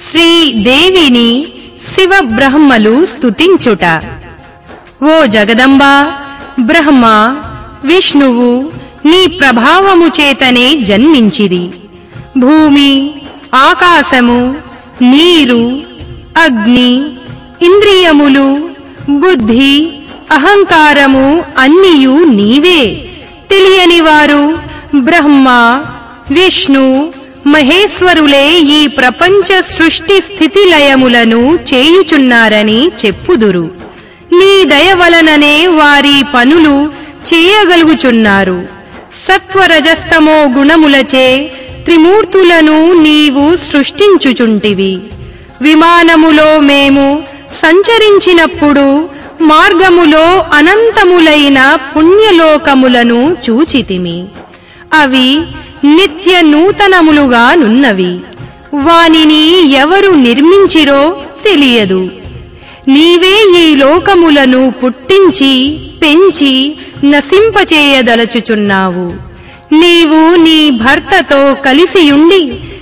శ్రీదేవిని శివ బ్రహ్మలు స్తుతించుట ఓ జగదంబ బ్రహ్మ విష్ణువు నీ ప్రభావము చేతనే జన్మించిరి భూమి ఆకాశము నీరు అగ్ని ఇంద్రియములు బుద్ధి అహంకారము అన్నియు నీవే తెలియని వారు బ్రహ్మ విష్ణు మహేశ్వరులే ఈ ప్రపంచ సృష్టి స్థితి లయములను చేయుచున్నారని చెప్పుదురు నీ దయ వలననే వారి పనులు చేయగలుగుచున్నారు సత్వరజస్తమో గుణములచే త్రిమూర్తులను నీవు సృష్టించుచుంటివి విమానములో మేము సంచరించినప్పుడు మార్గములో అనంతములైన పుణ్యలోకములను చూచితిమి అవి నిత్య నూతనములుగా నున్నవి వానిని ఎవరు నిర్మించిరో తెలియదు నీవే ఈ లోకములను పుట్టించి పెంచి నశింపచేయదలచుచున్నావు నీవు నీ భర్తతో కలిసియుండి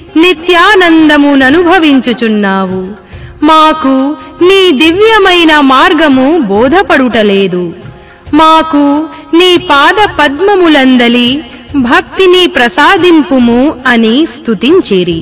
నిత్యానందముననుభవించుచున్నావు మాకు నీ దివ్యమైన మార్గము బోధపడుటలేదు మాకు నీ పాద పద్మములందలి భక్తిని ప్రసాదింపుము అని స్తుతించిరి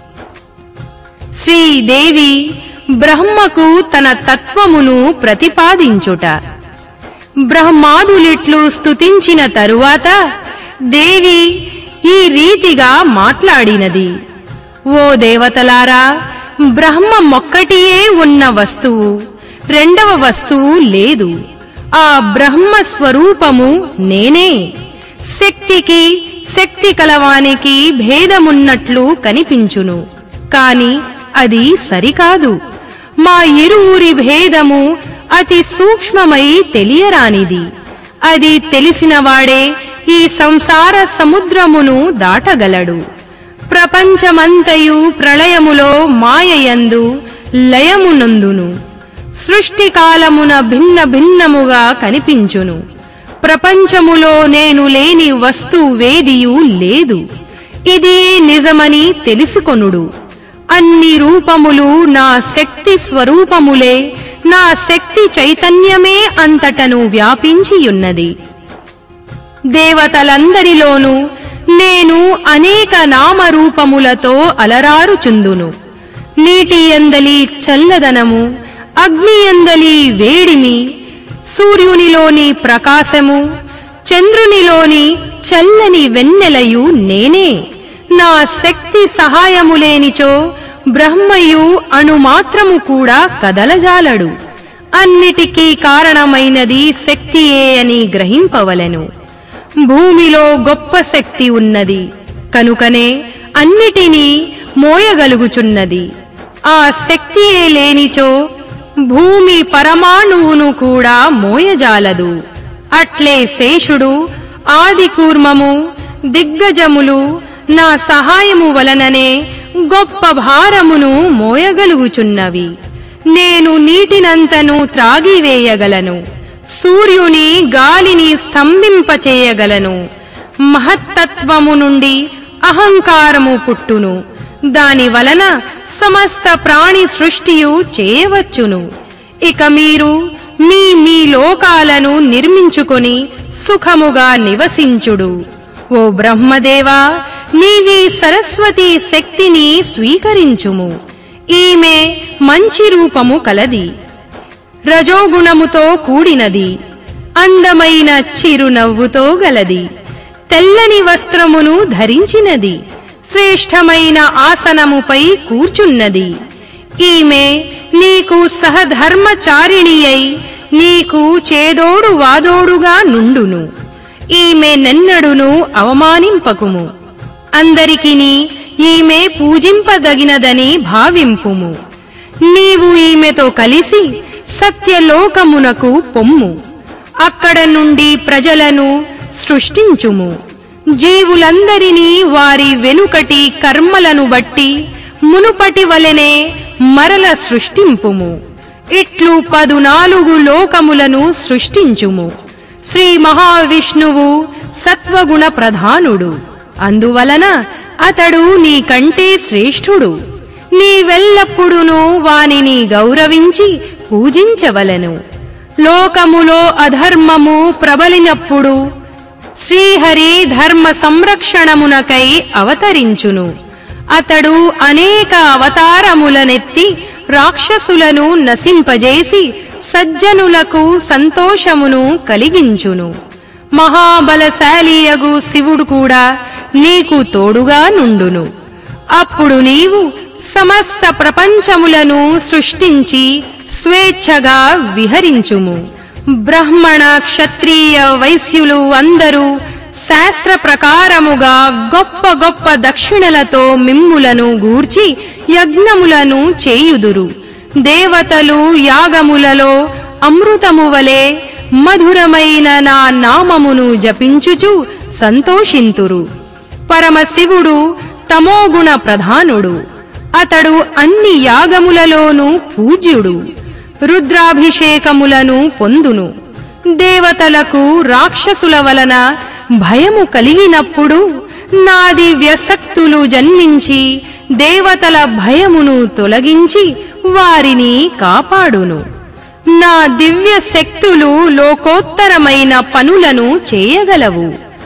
శ్రీదేవి బ్రహ్మకు తన తత్వమును ప్రతిపాదించుట బ్రహ్మాదులిట్లు స్తుతించిన తరువాత దేవి ఈ రీతిగా మాట్లాడినది ఓ దేవతలారా బ్రహ్మ మొక్కటియే ఉన్న వస్తువు రెండవ వస్తువు లేదు ఆ బ్రహ్మ స్వరూపము నేనే శక్తికి శక్తి కలవానికి భేదమున్నట్లు కనిపించును కాని అది సరికాదు మా ఇరువురి భేదము అతి సూక్ష్మమై తెలియరానిది అది తెలిసినవాడే ఈ సంసార సముద్రమును దాటగలడు ప్రపంచమంతయు ప్రళయములో మాయయందు లయమునందును సృష్టి కాలమున భిన్న భిన్నముగా కనిపించును ప్రపంచములో నేను లేని వస్తువేదియు లేదు ఇది నిజమని తెలుసుకొనుడు అన్ని రూపములు నా శక్తి స్వరూపములే నా శక్తి చైతన్యమే అంతటను వ్యాపించియున్నది దేవతలందరిలోనూ నేను అనేక నామరూపములతో అలరారుచుందును నీటి ఎందలి చల్లదనము అగ్ని ఎందలి వేడిమి సూర్యునిలోని ప్రకాశము చంద్రునిలోని చల్లని వెన్నెలయు నేనే నా శక్తి సహాయము లేనిచో బ్రహ్మయు అణుమాత్రము కూడా కదలజాలడు అన్నిటికీ కారణమైనది శక్తియే అని గ్రహింపవలెను భూమిలో గొప్ప శక్తి ఉన్నది కనుకనే అన్నిటినీ మోయగలుగుచున్నది ఆ శక్తియే లేనిచో భూమి పరమాణువును కూడా మోయజాలదు అట్లే శేషుడు ఆది కూర్మము దిగ్గజములు నా సహాయము వలననే గొప్ప భారమును మోయగలుగుచున్నవి నేను నీటినంతను త్రాగివేయగలను సూర్యుని గాలిని స్తంభింపచేయగలను మహత్తత్వము నుండి అహంకారము పుట్టును దాని వలన సమస్త ప్రాణి సృష్టియు చేయవచ్చును ఇక మీరు మీ మీ లోకాలను నిర్మించుకొని సుఖముగా నివసించుడు ఓ బ్రహ్మదేవా నీవి సరస్వతి శక్తిని స్వీకరించుము ఈమె మంచి రూపము కలది రజోగుణముతో కూడినది అందమైన చిరునవ్వుతో గలది తెల్లని వస్త్రమును ధరించినది శ్రేష్టమైన ఆసనముపై కూర్చున్నది ఈమె నీకు సహధర్మచారిణి అయి నీకు చేదోడు వాదోడుగా నుండును ఈమె నెన్నడును అవమానింపకుము అందరికిని ఈమె పూజింపదగినదని భావింపుము నీవు ఈమెతో కలిసి సత్యలోకమునకు పొమ్ము అక్కడ నుండి ప్రజలను సృష్టించుము జీవులందరినీ వారి వెనుకటి కర్మలను బట్టి మునుపటి వలెనే మరల సృష్టింపుము ఇట్లు పదునాలుగు లోకములను సృష్టించుము శ్రీ మహావిష్ణువు సత్వగుణ ప్రధానుడు అందువలన అతడు నీకంటే శ్రేష్ఠుడు నీవెల్లప్పుడును వానిని గౌరవించి పూజించవలెను లోకములో అధర్మము ప్రబలినప్పుడు శ్రీహరి ధర్మ సంరక్షణమునకై అవతరించును అతడు అనేక అవతారములనెత్తి రాక్షసులను నశింపజేసి సజ్జనులకు సంతోషమును కలిగించును మహాబలశాలియగు శివుడు కూడా నీకు తోడుగా నుండును అప్పుడు నీవు సమస్త ప్రపంచములను సృష్టించి స్వేచ్ఛగా విహరించుము బ్రహ్మణ క్షత్రియ వైశ్యులు అందరూ శాస్త్ర ప్రకారముగా గొప్ప గొప్ప దక్షిణలతో మిమ్ములను గూర్చి యజ్ఞములను చేయుదురు దేవతలు యాగములలో అమృతము వలె మధురమైన నా నామమును జపించుచు సంతోషింతురు పరమశివుడు తమోగుణ ప్రధానుడు అతడు అన్ని యాగములలోనూ పూజ్యుడు రుద్రాభిషేకములను పొందును దేవతలకు రాక్షసుల వలన భయము కలిగినప్పుడు నా దివ్యశక్తులు జన్మించి దేవతల భయమును తొలగించి వారిని కాపాడును నా దివ్య శక్తులు లోకోత్తరమైన పనులను చేయగలవు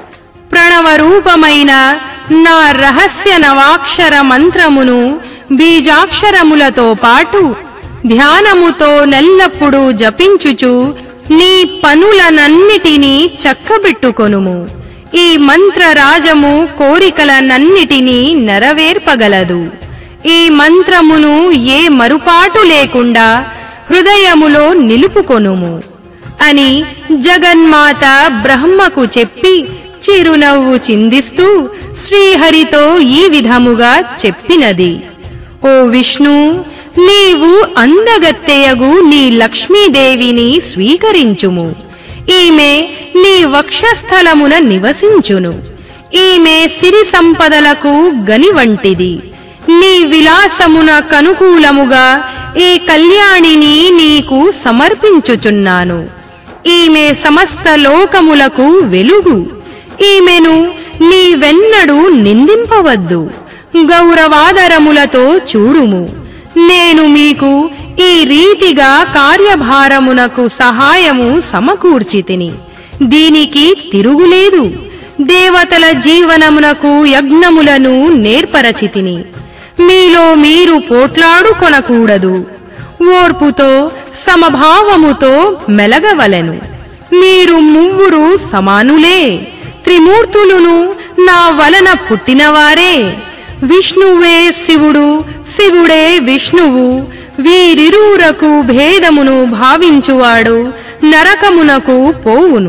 ప్రణవరూపమైన నా రహస్య నవాక్షర మంత్రమును బీజాక్షరములతో పాటు ధ్యానముతో నెల్లప్పుడూ జపించుచు నీ పనులనన్నిటినీ చక్కబెట్టుకొనుము ఈ మంత్రరాజము కోరికలనన్నిటినీ నెరవేర్పగలదు ఈ మంత్రమును ఏ మరుపాటు లేకుండా హృదయములో నిలుపుకొనుము అని జగన్మాత బ్రహ్మకు చెప్పి చిరునవ్వు చిందిస్తూ శ్రీహరితో ఈ విధముగా చెప్పినది ఓ విష్ణు నీవు అందగత్తెయగు నీ లక్ష్మీదేవిని స్వీకరించుము ఈమె నీ వక్షస్థలమున నివసించును ఈమె సిరి సంపదలకు గని వంటిది నీ విలాసమున కనుకూలముగా ఈ కళ్యాణిని నీకు సమర్పించుచున్నాను ఈమె సమస్త లోకములకు వెలుగు ఈమెను నీవెన్నడూ నిందింపవద్దు గౌరవాదరములతో చూడుము నేను మీకు ఈ రీతిగా కార్యభారమునకు సహాయము సమకూర్చితిని దీనికి తిరుగులేదు దేవతల జీవనమునకు యజ్ఞములను నేర్పరచితిని మీలో మీరు పోట్లాడుకొనకూడదు ఓర్పుతో సమభావముతో మెలగవలెను మీరు మువ్వురు సమానులే త్రిమూర్తులును నా వలన పుట్టినవారే విష్ణువే శివుడు శివుడే విష్ణువు వీరిరువురకు భేదమును భావించువాడు నరకమునకు పోవును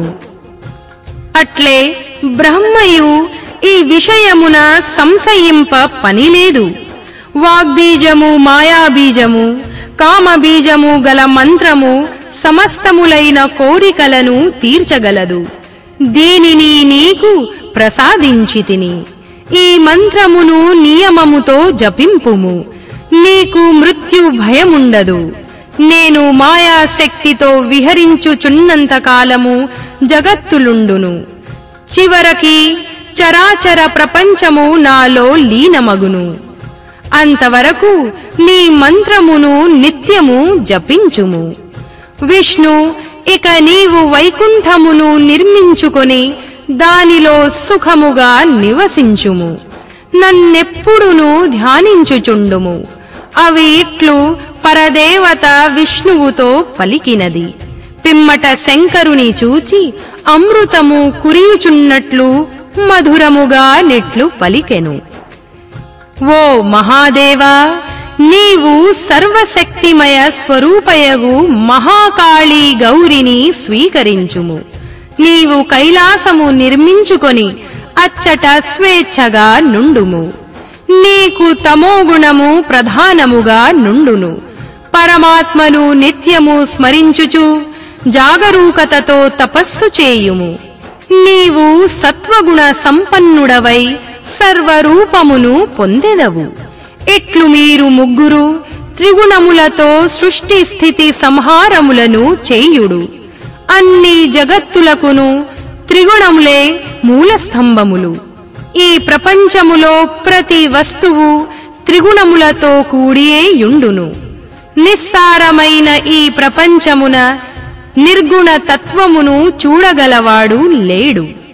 అట్లే బ్రహ్మయు ఈ విషయమున సంశయింప పనిలేదు వాగ్బీజము మాయాబీజము కామబీజము గల మంత్రము సమస్తములైన కోరికలను తీర్చగలదు దీనిని నీకు ప్రసాదించితిని ఈ మంత్రమును నియమముతో జపింపుము నీకు మృత్యు భయముండదు నేను మాయాశక్తితో విహరించుచున్నంత కాలము జగత్తులుండును చివరికి చరాచర ప్రపంచము నాలో లీనమగును అంతవరకు నీ మంత్రమును నిత్యము జపించుము విష్ణు ఇక నీవు వైకుంఠమును నిర్మించుకొని దానిలో సుఖముగా నివసించుము నన్నెప్పుడును ధ్యానించుచుండుము అవి ఇట్లు పరదేవత విష్ణువుతో పలికినది పిమ్మట శంకరుని చూచి అమృతము కురియుచున్నట్లు మధురముగా నెట్లు పలికెను ఓ మహాదేవా నీవు సర్వశక్తిమయ స్వరూపయగు మహాకాళీ గౌరిని స్వీకరించుము నీవు కైలాసము నిర్మించుకొని అచ్చట స్వేచ్ఛగా నుండుము నీకు తమోగుణము ప్రధానముగా నుండును పరమాత్మను నిత్యము స్మరించుచు జాగరూకతతో తపస్సు చేయుము నీవు సత్వగుణ సంపన్నుడవై సర్వరూపమును పొందెదవు ఇట్లు మీరు ముగ్గురు త్రిగుణములతో సృష్టి స్థితి సంహారములను చేయుడు అన్ని జగత్తులకును త్రిగుణములే మూలస్తంభములు ఈ ప్రపంచములో ప్రతి వస్తువు త్రిగుణములతో కూడియే యుండును నిస్సారమైన ఈ ప్రపంచమున నిర్గుణ తత్వమును చూడగలవాడు లేడు